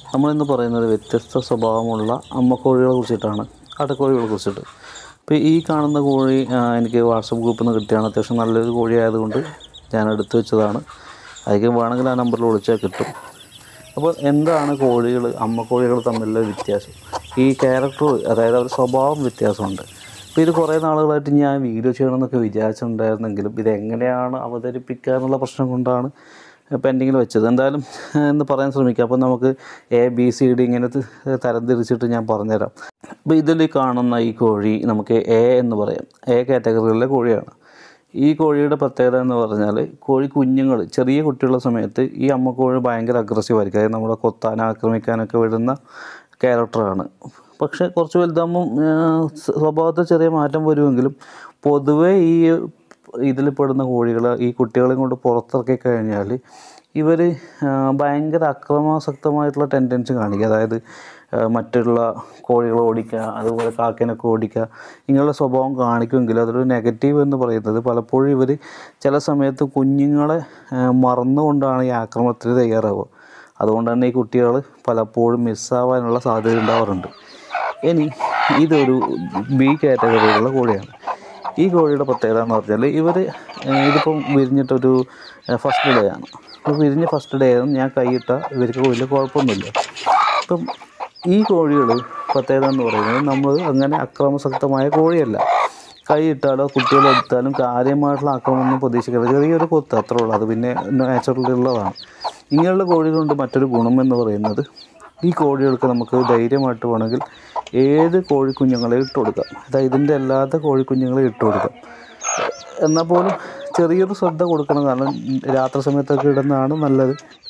നമ്മളിന്ന് പറയുന്നത് വ്യത്യസ്ത സ്വഭാവമുള്ള അമ്മക്കോഴികളെ കുറിച്ചിട്ടാണ് കാട്ടക്കോഴികളെ കുറിച്ചിട്ട് ഇപ്പോൾ ഈ കാണുന്ന കോഴി ആ, എനിക്ക് വാട്സപ്പ് ഗ്രൂപ്പിൽ നിന്ന് കിട്ടിയാണ് അത്യാവശ്യം നല്ലൊരു കോഴി ആയതുകൊണ്ട് ഞാൻ എടുത്തു വെച്ചതാണ് അതിലേക്ക് വേണമെങ്കിൽ ആ നമ്പറിൽ വിളിച്ചാൽ കിട്ടും അപ്പോൾ എന്താണ് കോഴികൾ അമ്മക്കോഴികൾ തമ്മിലുള്ള വ്യത്യാസം ഈ ക്യാരക്ടർ അതായത് അവരുടെ സ്വഭാവം വ്യത്യാസമുണ്ട് അപ്പോൾ ഇത് കുറേ നാളുകളായിട്ട് ഞാൻ വീഡിയോ ചെയ്യണമെന്നൊക്കെ വിചാരിച്ചിട്ടുണ്ടായിരുന്നെങ്കിലും ഇത് എങ്ങനെയാണ് അവതരിപ്പിക്കുക എന്നുള്ള പ്രശ്നം കൊണ്ടാണ് പെൻഡിങ്ങിൽ വെച്ചത് എന്തായാലും എന്ന് പറയാൻ ശ്രമിക്കാം അപ്പോൾ നമുക്ക് എ ബി സി ഡി ഇങ്ങനെ ത- തരംതിരിച്ചിട്ട് ഞാൻ പറഞ്ഞുതരാം അപ്പോൾ ഇതിൽ കാണുന്ന ഈ കോഴി നമുക്ക് എ എന്ന് പറയാം എ കാറ്റഗറിയിലെ കോഴിയാണ് ഈ കോഴിയുടെ പ്രത്യേകത എന്ന് പറഞ്ഞാൽ കോഴി കുഞ്ഞുങ്ങൾ ചെറിയ കുട്ടിയുള്ള സമയത്ത് ഈ അമ്മക്കോഴി ഭയങ്കര അഗ്രസീവ് ആയിരിക്കും അതായത് നമ്മളെ കൊത്താൻ ആക്രമിക്കാനൊക്കെ വിടുന്ന ക്യാരക്ടറാണ് പക്ഷേ കുറച്ച് വലുതാകുമ്പം ആ, സ്വ- സ്വഭാവത്തിൽ ചെറിയ മാറ്റം വരുമെങ്കിലും പൊതുവേ ഈ ഇതിൽ പെടുന്ന കോഴികൾ ഈ കുട്ടികളെ കൊണ്ട് പുറത്തിറക്കി കഴിഞ്ഞാൽ ഇവർ ഭയങ്കര അക്രമാസക്തമായിട്ടുള്ള ടെൻഡൻസി കാണിക്കുക അതായത് ആ, മറ്റുള്ള കോഴികളെ ഓടിക്കുക അതുപോലെ കാക്കേനൊക്കെ ഓടിക്കുക ഇങ്ങനെയുള്ള സ്വഭാവം കാണിക്കുമെങ്കിലും അതൊരു നെഗറ്റീവ് എന്ന് പറയുന്നത് പലപ്പോഴും ഇവർ ചില സമയത്ത് കുഞ്ഞുങ്ങളെ ആ, മറന്നുകൊണ്ടാണ് ഈ ആക്രമണത്തിന് തയ്യാറാവുക അതുകൊണ്ട് തന്നെ ഈ കുട്ടികൾ പലപ്പോഴും മിസ്സാവാനുള്ള സാധ്യത ഉണ്ടാവാറുണ്ട് ഇനി ഇതൊരു ബി കാറ്റഗറിയിലുള്ള കോഴിയാണ് ഈ കോഴിയുടെ പ്രത്യേകത എന്ന് പറഞ്ഞാൽ ഇവർ ഇതിപ്പം വിരിഞ്ഞിട്ടൊരു ഫസ്റ്റ് ഡേ ആണ് അപ്പോൾ വിരിഞ്ഞ് ഫസ്റ്റ് ഡേ ആണ് ഞാൻ കൈയിട്ട ഇവർക്ക് വലിയ കുഴപ്പമൊന്നുമില്ല അപ്പം ഈ കോഴികൾ പ്രത്യേകത എന്ന് പറയുന്നത് നമ്മൾ അങ്ങനെ അക്രമസക്തമായ കോഴിയല്ല കൈയിട്ടാലോ കുട്ടികളെ എടുത്താലും കാര്യമായിട്ടുള്ള ആക്രമണമൊന്നും പ്രതീക്ഷിക്കരുത് ചെറിയൊരു കൊത്ത് അത്രേ ഉള്ളൂ അത് പിന്നെ നാച്ചുറലി ഉള്ളതാണ് ഇങ്ങനെയുള്ള കോഴികളുണ്ട് മറ്റൊരു ഗുണം എന്ന് പറയുന്നത് ഈ കോഴികൾക്ക് നമുക്ക് ധൈര്യമായിട്ട് വേണമെങ്കിൽ ഏത് കോഴിക്കുഞ്ഞുങ്ങളെ ഇട്ട് കൊടുക്കാം അതായത് ഇതിൻ്റെ അല്ലാത്ത കോഴിക്കുഞ്ഞുങ്ങളെ ഇട്ട് കൊടുക്കാം എന്നാൽ പോലും ചെറിയൊരു ശ്രദ്ധ കൊടുക്കണം കാരണം രാത്രി സമയത്തൊക്കെ ഇടുന്നതാണ് നല്ലത്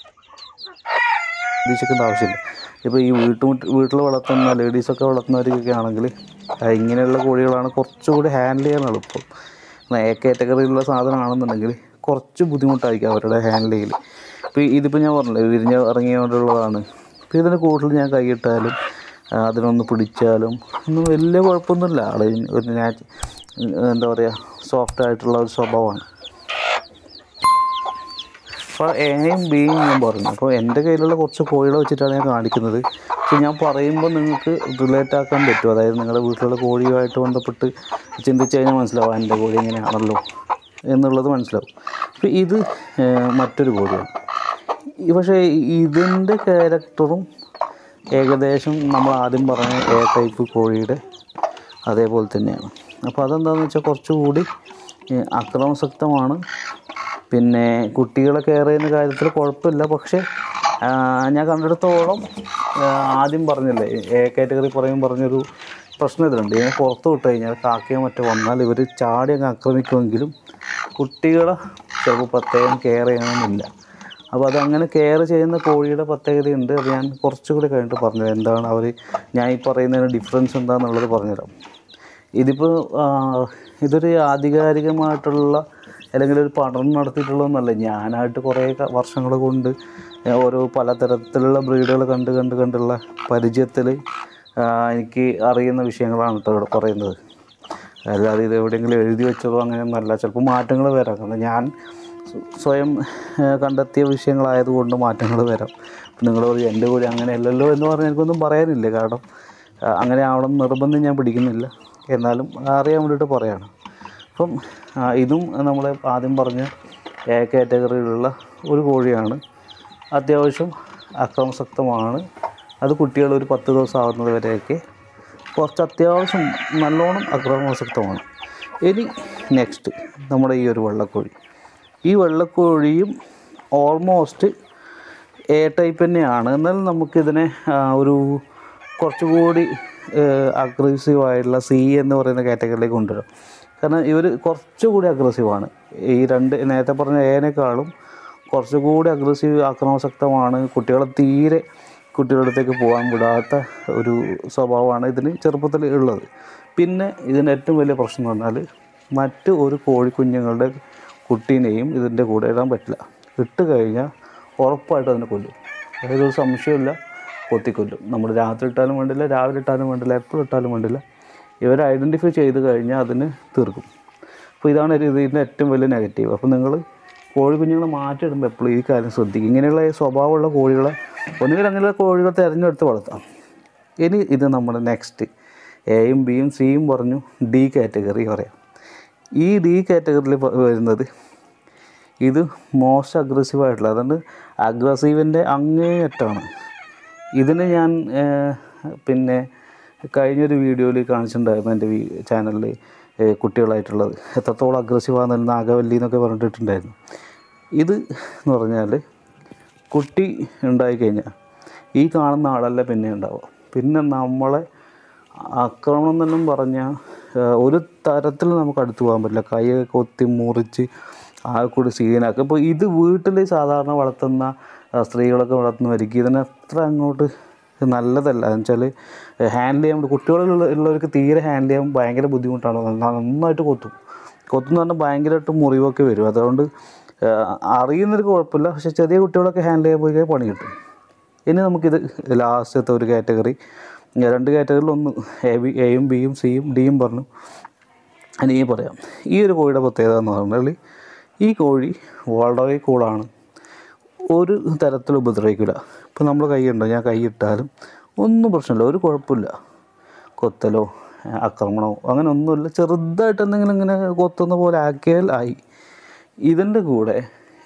പ്രതീക്ഷിക്കേണ്ട ആവശ്യമില്ല ഇപ്പോൾ ഈ വീട്ടു വീട്ടിൽ വളർത്തുന്ന ലേഡീസൊക്കെ വളർത്തുന്നവർക്കൊക്കെ ആണെങ്കിൽ ആ, ഇങ്ങനെയുള്ള കോഴികളാണ് കുറച്ചുകൂടി ഹാൻഡിൽ ചെയ്യാൻ എളുപ്പം എന്നാൽ എ കാറ്റഗറിയിലുള്ള സാധനമാണെന്നുണ്ടെങ്കിൽ കുറച്ച് ബുദ്ധിമുട്ടായിരിക്കും അവരുടെ ഹാൻഡിൽ ചെയ്യൽ ഇപ്പോൾ ഇതിപ്പോൾ ഞാൻ പറഞ്ഞില്ലേ വിരിഞ്ഞ് ഇറങ്ങിയോണ്ടുള്ളതാണ് ഇപ്പോൾ ഇതിന് കൂടുതൽ ഞാൻ കൈയിട്ടാലും ആ, അതിനൊന്ന് പിടിച്ചാലും ഒന്നും വലിയ കുഴപ്പമൊന്നുമില്ല ആൾ ഒരു നാച്ച് എന്താ പറയുക സോഫ്റ്റ് ആയിട്ടുള്ള ഒരു സ്വഭാവമാണ് അപ്പോൾ എയും ബിയും ഞാൻ പറഞ്ഞു അപ്പോൾ എൻ്റെ കയ്യിലുള്ള കുറച്ച് കോഴികളെ വെച്ചിട്ടാണ് ഞാൻ കാണിക്കുന്നത് പക്ഷെ ഞാൻ പറയുമ്പോൾ നിങ്ങൾക്ക് റിലേറ്റ് ആക്കാൻ പറ്റും അതായത് നിങ്ങളുടെ വീട്ടിലുള്ള കോഴിയുമായിട്ട് ബന്ധപ്പെട്ട് ചിന്തിച്ച് കഴിഞ്ഞാൽ മനസ്സിലാവും എൻ്റെ കോഴി എങ്ങനെയാണല്ലോ എന്നുള്ളത് മനസ്സിലാവും അപ്പോൾ ഇത് ഏഹ്, മറ്റൊരു കോഴിയാണ് ഈ പക്ഷേ ഇതിൻ്റെ ക്യാരക്ടറും ഏകദേശം നമ്മൾ ആദ്യം പറഞ്ഞ എ ടൈപ്പ് കോഴിയുടെ അതേപോലെ തന്നെയാണ് അപ്പോൾ അതെന്താണെന്ന് വെച്ചാൽ കുറച്ചുകൂടി ഏഹ്, അക്രമാസക്തമാണ് പിന്നെ കുട്ടികളെ കെയർ ചെയ്യുന്ന കാര്യത്തിൽ കുഴപ്പമില്ല പക്ഷേ ആ, ഞാൻ കണ്ടെടുത്തോളം ആ, ആദ്യം പറഞ്ഞില്ലേ എ കാറ്റഗറി പറയും പറഞ്ഞൊരു പ്രശ്നം ഇതിലുണ്ട് ഇതിനെ പുറത്ത് വിട്ട് കഴിഞ്ഞാൽ കാക്കയോ മറ്റോ വന്നാൽ ഇവർ ചാടി അങ്ങ് ആക്രമിക്കുമെങ്കിലും കുട്ടികളെ ചിലപ്പോൾ പ്രത്യേകം കെയർ ചെയ്യണമെന്നില്ല അപ്പോൾ അതങ്ങനെ കെയർ ചെയ്യുന്ന കോഴിയുടെ പ്രത്യേകതയുണ്ട് അത് ഞാൻ കുറച്ചുകൂടി കഴിഞ്ഞിട്ട് പറഞ്ഞുതരാം എന്താണ് അവർ ഞാൻ ഈ പറയുന്നതിന് ഡിഫറൻസ് എന്താണെന്നുള്ളത് പറഞ്ഞുതരാം ഇതിപ്പോൾ ഇതൊരു ആധികാരികമായിട്ടുള്ള അല്ലെങ്കിൽ ഒരു പഠനം നടത്തിയിട്ടുള്ളതൊന്നല്ല ഞാനായിട്ട് കുറേ വർഷങ്ങൾ കൊണ്ട് ഞാൻ ഓരോ പലതരത്തിലുള്ള ബ്രീഡുകൾ കണ്ട് കണ്ട് കണ്ടുള്ള പരിചയത്തിൽ എനിക്ക് അറിയുന്ന വിഷയങ്ങളാണ് കേട്ടോ ഇവിടെ പറയുന്നത് അല്ലാതെ ഇത് എവിടെയെങ്കിലും എഴുതി വെച്ചതോ അങ്ങനെയൊന്നുമല്ല ചിലപ്പോൾ മാറ്റങ്ങൾ വരാം കാരണം ഞാൻ സ്വ- സ്വയം ആ, കണ്ടെത്തിയ വിഷയങ്ങളായതുകൊണ്ട് മാറ്റങ്ങൾ വരാം അപ്പം നിങ്ങൾ പറയും എൻ്റെ കൂടി അങ്ങനെയല്ലല്ലോ എന്ന് പറഞ്ഞാൽ എനിക്കൊന്നും പറയാനില്ല കാരണം ആ, അങ്ങനെ ആവണം എന്ന് നിർബന്ധം ഞാൻ പിടിക്കുന്നില്ല എന്നാലും അറിയാൻ വേണ്ടിയിട്ട് പറയാണ് അപ്പം ആ, ഇതും നമ്മൾ ആദ്യം പറഞ്ഞ എ കാറ്റഗറിയിലുള്ള ഒരു കോഴിയാണ് അത്യാവശ്യം അക്രമസക്തമാണ് അത് കുട്ടികൾ ഒരു പത്ത് ദിവസം ആവുന്നത് വരെയൊക്കെ കുറച്ച് അത്യാവശ്യം നല്ലോണം അക്രമാസക്തമാണ് ഇനി നെക്സ്റ്റ് നമ്മുടെ ഈ ഒരു വെള്ളക്കോഴി ഈ വെള്ളക്കോഴിയും ഓൾമോസ്റ്റ് എ ടൈപ്പ് തന്നെയാണ് എന്നാൽ നമുക്കിതിനെ ആ, ഒരു കുറച്ചുകൂടി അഗ്രസീവ് ആയിട്ടുള്ള സി എന്ന് പറയുന്ന കാറ്റഗറിയിലേക്ക് കൊണ്ടുവരാം കാരണം ഇവർ കുറച്ചുകൂടി അഗ്രസീവാണ് ഈ രണ്ട് നേരത്തെ പറഞ്ഞ ഏനേക്കാളും കുറച്ചുകൂടി അഗ്രസീവ് ആക്രമണശക്തമാണ് കുട്ടികളെ തീരെ കുട്ടികളുടെ അടുത്തേക്ക് പോകാൻ വിടാത്ത ഒരു സ്വഭാവമാണ് ഇതിന് ചെറുപ്പത്തിൽ ഉള്ളത് പിന്നെ ഇതിൻ്റെ ഏറ്റവും വലിയ പ്രശ്നം എന്ന് പറഞ്ഞാൽ മറ്റ് ഒരു കോഴിക്കുഞ്ഞുങ്ങളുടെ കുട്ടീനെയും ഇതിൻ്റെ കൂടെ ഇടാൻ പറ്റില്ല ഇട്ട് കഴിഞ്ഞാൽ ഉറപ്പായിട്ടും അതിനെ കൊല്ലും അതായത് ഒരു സംശയമില്ല കൊത്തിക്കൊല്ലും നമ്മൾ രാത്രി ഇട്ടാലും വേണ്ടില്ല രാവിലെ ഇട്ടാലും വേണ്ടില്ല എപ്പോൾ ഇട്ടാലും വേണ്ടില്ല ഇവരെ ഐഡൻറ്റിഫൈ ചെയ്ത് കഴിഞ്ഞാൽ അതിന് തീർക്കും അപ്പോൾ ഇതാണ് ഒരു ഇതിൻ്റെ ഏറ്റവും വലിയ നെഗറ്റീവ് അപ്പോൾ നിങ്ങൾ കോഴി കുഞ്ഞുങ്ങളെ മാറ്റിയിടുമ്പോൾ എപ്പോഴും ഈ കാര്യം ശ്രദ്ധിക്കും ഇങ്ങനെയുള്ള ഈ സ്വഭാവമുള്ള കോഴികളെ ഒന്നുകിൽ അങ്ങനെയുള്ള കോഴികൾ തിരഞ്ഞെടുത്ത് വളർത്താം ഇനി ഇത് നമ്മുടെ നെക്സ്റ്റ് എയും ബിയും സിയും പറഞ്ഞു ഡി കാറ്റഗറി പറയാം ഈ ഡി കാറ്റഗറിയിൽ വരുന്നത് ഇത് മോസ്റ്റ് അഗ്രസീവ് ആയിട്ടുള്ള അതുകൊണ്ട് അഗ്രസീവിൻ്റെ അങ്ങേയറ്റാണ് ഇതിന് ഞാൻ ഏഹ്, പിന്നെ കഴിഞ്ഞൊരു വീഡിയോയിൽ കാണിച്ചിട്ടുണ്ടായിരുന്നു എൻ്റെ ചാനലിൽ കുട്ടികളായിട്ടുള്ളത് എത്രത്തോളം അഗ്രസീവ് ആണെന്ന് നാഗവല്ലി എന്നൊക്കെ പറഞ്ഞിട്ടുണ്ടായിരുന്നു ഇത് എന്ന് പറഞ്ഞാൽ കുട്ടി ഉണ്ടായിക്കഴിഞ്ഞാൽ ഈ കാണുന്ന ആളല്ല പിന്നെ ഉണ്ടാവുക പിന്നെ നമ്മളെ ആക്രമണം എന്നെല്ലാം പറഞ്ഞാൽ ഒരു തരത്തിൽ നമുക്ക് അടുത്ത് പോകാൻ പറ്റില്ല കൈയൊക്കെ കൊത്തി മുറിച്ച് ആ കൂടി സീനാക്കും ഇപ്പോൾ ഇത് വീട്ടിൽ സാധാരണ വളർത്തുന്ന ആ, സ്ത്രീകളൊക്കെ വളർത്തുന്നവർക്ക് ഇതിന് അത്ര അങ്ങോട്ട് നല്ലതല്ല എന്ന് വെച്ചാൽ ഹാൻഡിൽ ചെയ്യാൻ വേണ്ടി കുട്ടികളുള്ള ഉള്ളവർക്ക് തീരെ ഹാൻഡിൽ ചെയ്യാൻ ഭയങ്കര ബുദ്ധിമുട്ടാണ് നന്നായിട്ട് കൊത്തും കൊത്തുന്ന പറഞ്ഞാൽ ഭയങ്കരമായിട്ട് മുറിവൊക്കെ വരും അതുകൊണ്ട് ആ, അറിയുന്നൊരു കുഴപ്പമില്ല പക്ഷേ ചെറിയ കുട്ടികളൊക്കെ ഹാൻഡിൽ ചെയ്യാൻ പോയി കഴിഞ്ഞാൽ പണി കിട്ടും ഇനി നമുക്കിത് ലാസ്റ്റത്തെ ഒരു കാറ്റഗറി രണ്ട് കാറ്റഗറിയിൽ ഒന്ന് എ ബി എയും ബിയും സിയും ഡിയും പറഞ്ഞു ഇനി ഈ പറയാം ഈ ഒരു കോഴിയുടെ പ്രത്യേകത എന്ന് പറഞ്ഞാൽ ഈ കോഴി വളരെ കൂളാണ് ഒരു തരത്തിലും ഉപദ്രവിക്കില്ല ഇപ്പോൾ നമ്മൾ കൈയുണ്ടോ ഞാൻ കൈ ഇട്ടാലും ഒന്നും പ്രശ്നമില്ല ഒരു കുഴപ്പമില്ല കൊത്തലോ ഏഹ് ആക്രമണമോ അങ്ങനെ ഒന്നുമില്ല ചെറുതായിട്ട് എന്തെങ്കിലും ഇങ്ങനെ കൊത്തുന്ന പോലെ ആക്കിയാൽ ആയി ഇതിൻ്റെ കൂടെ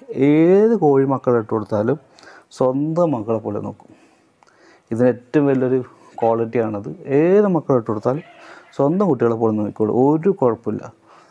ഏത് കോഴി മക്കളെ ഇട്ട് കൊടുത്താലും സ്വന്തം മക്കളെ പോലെ നോക്കും ഇതിന് ഏറ്റവും വലിയൊരു ക്വാളിറ്റിയാണത് ഏത് മക്കളെ ഇട്ട് കൊടുത്താലും സ്വന്തം കുട്ടികളെ പോലെ നോക്കിക്കോളും ഒരു കുഴപ്പമില്ല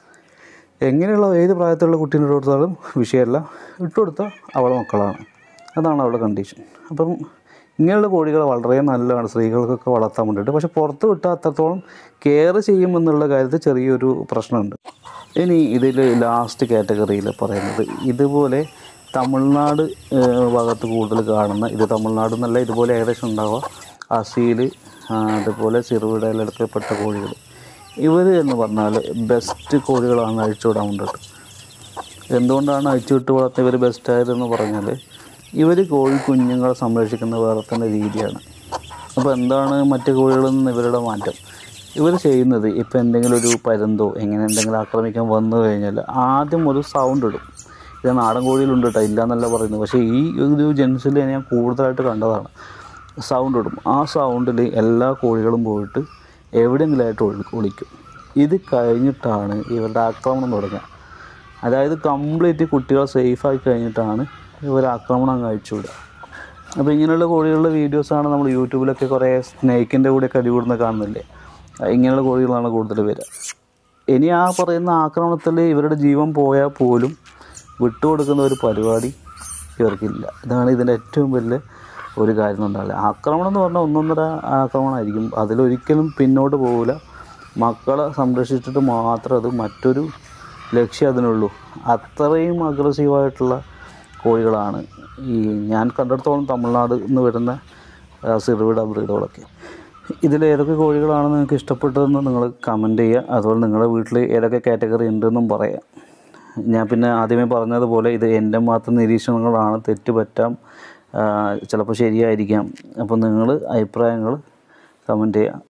എങ്ങനെയുള്ള ഏത് പ്രായത്തിലുള്ള കുട്ടീനെ ഇട്ട് കൊടുത്താലും വിഷയമല്ല ഇട്ട് കൊടുത്താൽ അവളെ മക്കളാണ് അതാണ് അവളുടെ കണ്ടീഷൻ അപ്പം ഇങ്ങനെയുള്ള കോഴികൾ വളരെ നല്ലതാണ് സ്ത്രീകൾക്കൊക്കെ വളർത്താൻ വേണ്ടിയിട്ട് പക്ഷെ പുറത്ത് വിട്ടാൽ അത്രത്തോളം കെയർ ചെയ്യുമെന്നുള്ള കാര്യത്തിൽ ചെറിയൊരു പ്രശ്നമുണ്ട് ഇനി ഇതിൽ ലാസ്റ്റ് കാറ്റഗറിയിൽ പറയുന്നത് ഇതുപോലെ തമിഴ്നാട് ഏഹ്, ഭാഗത്ത് കൂടുതൽ കാണുന്ന ഇത് തമിഴ്നാട് എന്നല്ല ഇതുപോലെ ഏകദേശം ഉണ്ടാവുക അസീൽ അതുപോലെ ചെറുവിടയിലെടുക്കപ്പെട്ട കോഴികൾ ഇവർ എന്ന് പറഞ്ഞാൽ ബെസ്റ്റ് കോഴികളാണ് അഴിച്ചുവിടാൻ വേണ്ടിയിട്ട് എന്തുകൊണ്ടാണ് അഴിച്ചുവിട്ട് വളർത്തി ഇവർ ബെസ്റ്റ് ആയതെന്ന് പറഞ്ഞാൽ ഇവർ കോഴി കുഞ്ഞുങ്ങളെ സംരക്ഷിക്കുന്ന വേറെ തന്നെ രീതിയാണ് അപ്പോൾ എന്താണ് മറ്റു കോഴികളിൽ നിന്ന് ഇവരുടെ മാറ്റം ഇവർ ചെയ്യുന്നത് ഇപ്പോൾ എന്തെങ്കിലും ഒരു പരുന്തോ എങ്ങനെ എന്തെങ്കിലും ആക്രമിക്കാൻ വന്നു കഴിഞ്ഞാൽ ആദ്യം ഒരു സൗണ്ട് ഇടും ഇത് നാടൻ കോഴിയിലുണ്ട് കേട്ടോ ഇല്ല എന്നല്ല പറയുന്നത് പക്ഷേ ഈ ഒരു ജെൻസിൽ ഞാൻ കൂടുതലായിട്ട് കണ്ടതാണ് സൗണ്ട് ഇടും ആ സൗണ്ടിൽ എല്ലാ കോഴികളും പോയിട്ട് എവിടെയെങ്കിലുമായിട്ട് ഒളി ഒളിക്കും ഇത് കഴിഞ്ഞിട്ടാണ് ഇവരുടെ ആക്രമണം തുടങ്ങുക അതായത് കംപ്ലീറ്റ് കുട്ടികളെ സേഫാക്കി കഴിഞ്ഞിട്ടാണ് ഇവർ ആക്രമണം അങ്ങ് അഴിച്ചുവിടുക അപ്പോൾ ഇങ്ങനെയുള്ള കോഴികളുടെ വീഡിയോസാണ് നമ്മൾ യൂട്യൂബിലൊക്കെ കുറേ സ്നേക്കിൻ്റെ കൂടെയൊക്കെ അടികൂടുന്ന കാണുന്നില്ലേ ഇങ്ങനെയുള്ള കോഴികളാണ് കൂടുതൽ വരിക ഇനി ആ പറയുന്ന ആക്രമണത്തിൽ ഇവരുടെ ജീവൻ പോയാൽ പോലും വിട്ടുകൊടുക്കുന്ന ഒരു പരിപാടി ഇവർക്കില്ല ഇതാണ് ഇതിൻ്റെ ഏറ്റവും വലിയ ഒരു കാര്യം ഉണ്ടാവില്ല ആക്രമണം എന്ന് പറഞ്ഞാൽ ഒന്നൊന്നര ആക്രമണമായിരിക്കും അതിലൊരിക്കലും പിന്നോട്ട് പോകില്ല മക്കളെ സംരക്ഷിച്ചിട്ട് മാത്രം അത് മറ്റൊരു ലക്ഷ്യം അതിനുള്ളൂ അത്രയും അഗ്രസീവായിട്ടുള്ള കോഴികളാണ് ഈ ഞാൻ കണ്ടിടത്തോളം തമിഴ്നാട് നിന്ന് വരുന്ന ആ, സിറുവിട ബ്രീഡുകളൊക്കെ ഇതിൽ ഏതൊക്കെ കോഴികളാണ് നിങ്ങൾക്ക് ഇഷ്ടപ്പെട്ടതെന്ന് നിങ്ങൾ കമൻറ്റ് ചെയ്യുക അതുപോലെ നിങ്ങളുടെ വീട്ടിൽ ഏതൊക്കെ കാറ്റഗറി ഉണ്ടെന്നും പറയാം ഞാൻ പിന്നെ ആദ്യമേ പറഞ്ഞതുപോലെ ഇത് എൻ്റെ മാത്രം നിരീക്ഷണങ്ങളാണ് തെറ്റ് പറ്റാം ആ, ചിലപ്പോൾ ശരിയായിരിക്കാം അപ്പോൾ നിങ്ങൾ അഭിപ്രായങ്ങൾ കമൻറ്റ് ചെയ്യുക